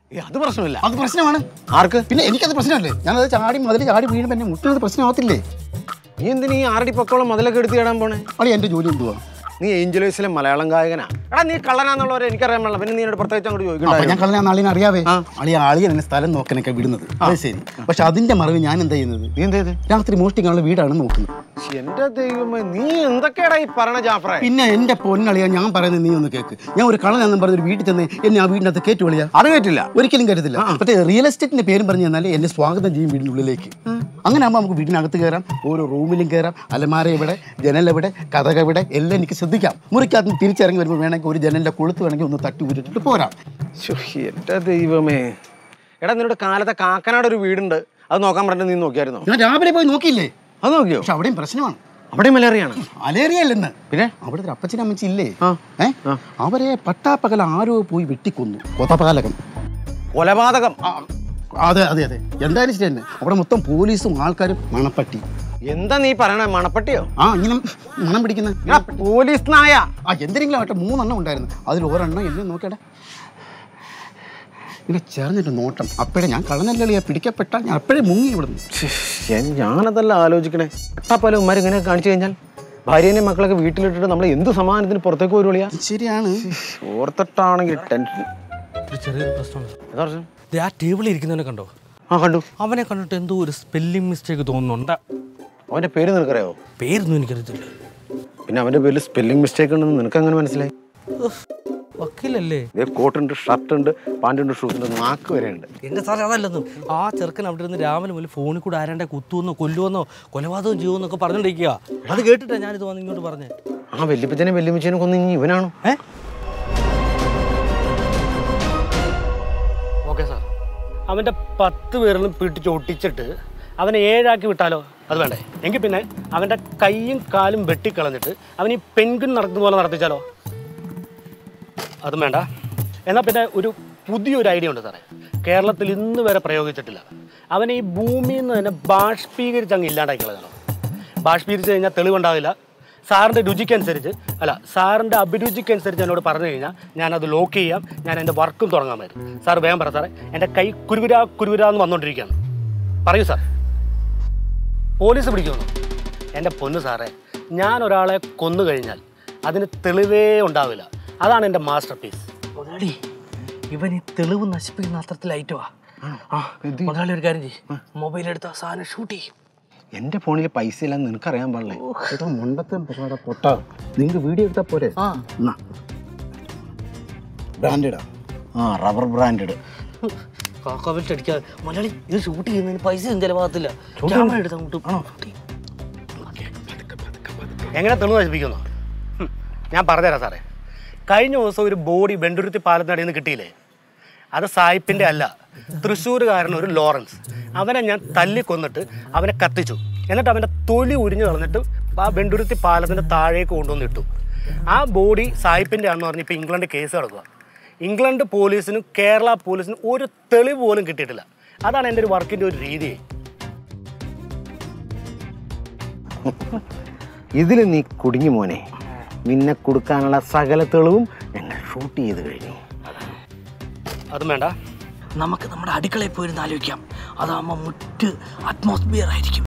ഏ അത് പ്രശ്നമില്ല അത് പ്രശ്നമാണ് ആർക്ക് പിന്നെ എനിക്കത് പ്രശ്നമല്ലേ ഞാനത് ചാടി മതിൽ ചാടി വീഴുമ്പോൾ എന്നെ മുട്ടുന്നത് പ്രശ്നമാകത്തില്ലേ നീ എന്തിനീ ഈ ആറടി പൊക്കോളം മതിലൊക്കെ എടുത്ത് ഇടാൻ പോണേ അളി എൻ്റെ ജോലി എന്തുവാ നീ ഏഞ്ചലേഴ്സിലെ മലയാളം ഗായകനാ എടാ നീ കള്ളനാന്നുള്ളവരെ എനിക്കറിയാൻ പാടില്ല പിന്നെ നീ എന്നോട് പ്രത്യേകിച്ച് അങ്ങോട്ട് അപ്പൊ ചോദിക്കണ്ട ഞാൻ കളഞ്ഞ ആളിനെ അറിയാവേ അളി ആളിയെ എന്നെ സ്ഥലം നോക്കാനൊക്കെ വിടുന്നത് അത് ശരി പക്ഷെ അതിന്റെ മറവ് ഞാൻ എന്താ ചെയ്യുന്നത് നീ എന്ത് ചെയ്ത് രാത്രി മോഷ്ടിക്കാനുള്ള വീടാണ് നോക്കുന്നത് എന്റെ ദൈവമേ നീ എന്തൊക്കെയാടാ ഈ പറയണ ജാഫറെ പിന്നെ എന്റെ പൊന്നളിയാ ഞാൻ പറയുന്നത് നീ ഒന്ന് കേക്ക് ഞാൻ ഒരു കളനാന്നും പറഞ്ഞ ഒരു വീട്ടിൽ ചെന്ന് എന്നെ ആ വീടിനകത്ത് കയറ്റു വിളിയാ അത് കേട്ടില്ല ഒരിക്കലും കരുതില്ല മറ്റേ റിയൽ എസ്റ്റേറ്റിന്റെ പേരും പറഞ്ഞു തന്നാൽ എന്നെ സ്വാഗതം ചെയ്യും വീടിനുള്ളിലേക്ക് അങ്ങനെ ആകുമ്പോൾ നമുക്ക് വീടിനകത്ത് കയറാം ഓരോ റൂമിലും കയറാം അലമാര എവിടെ ജനലെവിടെ കഥക എവിടെ എല്ലാം എനിക്ക് ശ്രദ്ധിക്കാം മുറിക്കകത്ത് നിന്ന് തിരിച്ചിറങ്ങി വരുമ്പോൾ വേണമെങ്കിൽ ഒരു ജനലിന്റെ കൊളുത്ത് വേണമെങ്കിൽ ഒന്ന് തട്ടി ഊരിട്ടിട്ട് പോരാം ശ്ശോ, എന്റെ ദൈവമേ എടാ നിന്നോട് കാലത്തെ കാക്കനാട് ഒരു വീടുണ്ട് അത് നോക്കാൻ പറഞ്ഞിട്ട് നീ നോക്കിയായിരുന്നോ ഞാൻ രാവിലെ പോയി നോക്കിയില്ലേ അത് നോക്കിയോ പക്ഷെ അവിടെയും പ്രശ്നമാണ് അവിടെ മലേറിയാണ് മലേറിയ അല്ലെന്ന് പിന്നെ അവിടുത്തെ അപ്പച്ചനും അമ്മച്ചി ഇല്ലേ ആ. ഏ അവരെ പട്ടാപ്പകൽ ആരോ പോയി വെട്ടിക്കൊന്നു കൊത്തപ്പകാലകം കൊലപാതകം ആ, അതെ അതെ അതെ എന്തായാലും ശരി തന്നെ അവിടെ മൊത്തം പോലീസും ആൾക്കാരും മണപ്പട്ടി എന്താ നീ പറയണേ മണപ്പട്ടിയോ ആ ഇങ്ങനെ മണം പിടിക്കുന്ന എടാ പോലീസ് നായ ആ എന്തെങ്കിലും ആവട്ടെ മൂന്നെണ്ണം ഉണ്ടായിരുന്നു അതിൽ ഒരെണ്ണം എന്നെ നോക്കട്ടെ ഇങ്ങനെ ചേർന്നിട്ട് നോട്ടം അപ്പോഴേ ഞാൻ കള്ളനല്ലിയാ പിടിക്കപ്പെട്ട ഞാൻ അപ്പോഴേ മുങ്ങി ഇവിടുന്ന് ശ്ശേ, ഞാനതല്ല ആലോചിക്കണേ പട്ടാപ്പല ഉമ്മാർ ഇങ്ങനെ കാണിച്ചു കഴിഞ്ഞാൽ ഭാര്യേനെയും മക്കളൊക്കെ വീട്ടിലിട്ടിട്ട് നമ്മൾ എന്ത് സമാധാനത്തിന് പുറത്തേക്ക് വരുവിളിയാ ശരിയാണ് ഓർത്തിട്ടാണെങ്കിൽ ടെൻഷൻ ഒരു ചെറിയൊരു പ്രശ്നമുണ്ട് എന്താ പ്രശ്നം ദേ ആ ടേബിളിൽ ഇരിക്കുന്നവനെ കണ്ടോ ആ കണ്ടു അവനെ കണ്ടിട്ട് എന്തോ ഒരു സ്പെല്ലിംഗ് മിസ്റ്റേക്ക് തോന്നുന്നുണ്ട് അവന്റെ പേര് നിനക്കറിയാവോ പേരൊന്നും എനിക്കറിയത്തില്ല പിന്നെ അവന്റെ പേരിൽ സ്പെല്ലിംഗ് മിസ്റ്റേക്ക് ഉണ്ടെന്ന് നിനക്ക് അങ്ങനെ മനസ്സിലായി ഉഫ്, വക്കീലല്ലേ ഇതേ കോട്ടുണ്ട് ഷർട്ട് ഉണ്ട് പാൻ്റ് ഉണ്ട് ഷൂസ് ഉണ്ട് നാക്ക് വരെ ഉണ്ട് എന്റെ സാറേ അതല്ലെന്നും ആ ചെറുക്കൻ അവിടെ ഇരുന്ന് രാവിലെ മുതൽ ഫോണിൽ കൂടെ ആരാണ്ടെ കുത്തുവെന്നോ കൊല്ലുവെന്നോ കൊലപാതകം ചെയ്യുമെന്നൊക്കെ പറഞ്ഞോണ്ടിരിക്കുക അത് കേട്ടിട്ടാ ഞാനിത് വന്ന് ഇങ്ങോട്ട് പറഞ്ഞേ ആ വല്യപ്പച്ചനെ വല്യമ്മച്ചനെ കൊന്ന് ഇനി ഇവനാണോ ഏ ഓക്കെ സാർ അവൻ്റെ പത്ത് പേരിലും പിടിച്ച് ഒട്ടിച്ചിട്ട് അവനെ ഏഴാക്കി വിട്ടാലോ അത് വേണ്ടേ എങ്കിൽ പിന്നെ അവൻ്റെ കൈയും കാലും വെട്ടിക്കളഞ്ഞിട്ട് അവൻ ഈ പെൻഗുൻ നടക്കുന്ന പോലെ നടത്തിച്ചാലോ അതും വേണ്ട എന്നാൽ പിന്നെ ഒരു പുതിയൊരു ഐഡിയ ഉണ്ട് സാറേ കേരളത്തിൽ ഇന്ന് വരെ പ്രയോഗിച്ചിട്ടില്ല അവനെ ഈ ഭൂമിയിൽ നിന്ന് തന്നെ ബാഷ്പീകരിച്ച് അങ്ങ് ഇല്ലാണ്ടാക്കി കളയണം ബാഷ്പീകരിച്ച് കഴിഞ്ഞാൽ തെളിവുണ്ടാവില്ല സാറിൻ്റെ രുചിക്കനുസരിച്ച് അല്ല സാറിൻ്റെ അഭിരുചിക്കനുസരിച്ച് എന്നോട് പറഞ്ഞു കഴിഞ്ഞാൽ ഞാനത് ലോക്ക് ചെയ്യാം ഞാൻ എൻ്റെ വർക്കും തുടങ്ങാൻ പറ്റും സാർ വേഗം പറ സാറേ എൻ്റെ കൈ കുരുകുരാ കുരുകുരാന്ന് വന്നുകൊണ്ടിരിക്കുകയാണ് പറയൂ സാർ പോലീസ് പിടിക്കുന്നു എൻ്റെ പൊന്നു സാറേ ഞാൻ ഒരാളെ കൊന്നു കഴിഞ്ഞാൽ അതിന് തെളിവേ ഉണ്ടാവില്ല അതാണ് എൻ്റെ മാസ്റ്റർ പീസ് മുതലാളി ഇവൻ ഈ തെളിവ് നശിപ്പിക്കുന്ന അത്രത്തിൽ ഐറ്റമാ ആ മുതലാളി ഒരു കാര്യം ചെയ്യും മൊബൈൽ എടുത്ത് ആ സാധനം ഷൂട്ട് ചെയ്യും എന്റെ ഫോണിൽ പൈസ ഇല്ലെന്ന് നിനക്കറിയാൻ പാടില്ലേ ചേട്ടാ മണ്ടത്തെ പൊട്ടാ പൊട്ട നിങ്ങൾക്ക് വീഡിയോ എടുത്താൽ പോരെ ആ ബ്രാൻഡഡാ ആ റബ്ബർ ബ്രാൻഡഡ് കാക്കാവിൽ അടിക്കാതെ മുതലാളി ഇത് ഷൂട്ട് ചെയ്യുന്നതിന് പൈസ ഒന്നും ചിലവാകത്തില്ല ക്യാമറ എടുത്ത് അങ്ങോട്ട് ആണോ എങ്ങനെ തെളിവ് നശിപ്പിക്കുന്നു ഹും, ഞാൻ പറഞ്ഞുതരാം സാറേ കഴിഞ്ഞ ദിവസം ഒരു ബോഡി വെണ്ടുരുത്തി പാലത്തിനടിയിൽ നിന്ന് കിട്ടിയില്ലേ അത് സായിപ്പിൻ്റെ അല്ല തൃശ്ശൂരുകാരൻ ഒരു ലോറൻസ് അവനെ ഞാൻ തല്ലിക്കൊന്നിട്ട് അവനെ കത്തിച്ചു എന്നിട്ട് അവൻ്റെ തൊലി ഉരിഞ്ഞു കളഞ്ഞിട്ട് ആ വെണ്ടുരുത്തി പാലത്തിൻ്റെ താഴേക്ക് കൊണ്ടുവന്നിട്ടു ആ ബോഡി സായിപ്പിൻ്റെ ആണെന്ന് പറഞ്ഞ് ഇപ്പോൾ ഇംഗ്ലണ്ട് കേസ് നടക്കുക ഇംഗ്ലണ്ട് പോലീസിനും കേരള പോലീസിനും ഒരു തെളിവ് പോലും കിട്ടിയിട്ടില്ല അതാണ് എൻ്റെ ഒരു വർക്കിൻ്റെ ഒരു രീതി ഇതിൽ നീ കുടുങ്ങി മോനെ നിന്നെ കൊടുക്കാനുള്ള സകല തെളിവും ഞങ്ങൾ ഷൂട്ട് ചെയ്ത് കഴിഞ്ഞു അതും വേണ്ട നമുക്ക് നമ്മുടെ അടുക്കളയിൽ പോയിരുന്ന് ആലോചിക്കാം അതാകുമ്പോൾ മുറ്റ് അറ്റ്മോസ്ഫിയർ ആയിരിക്കും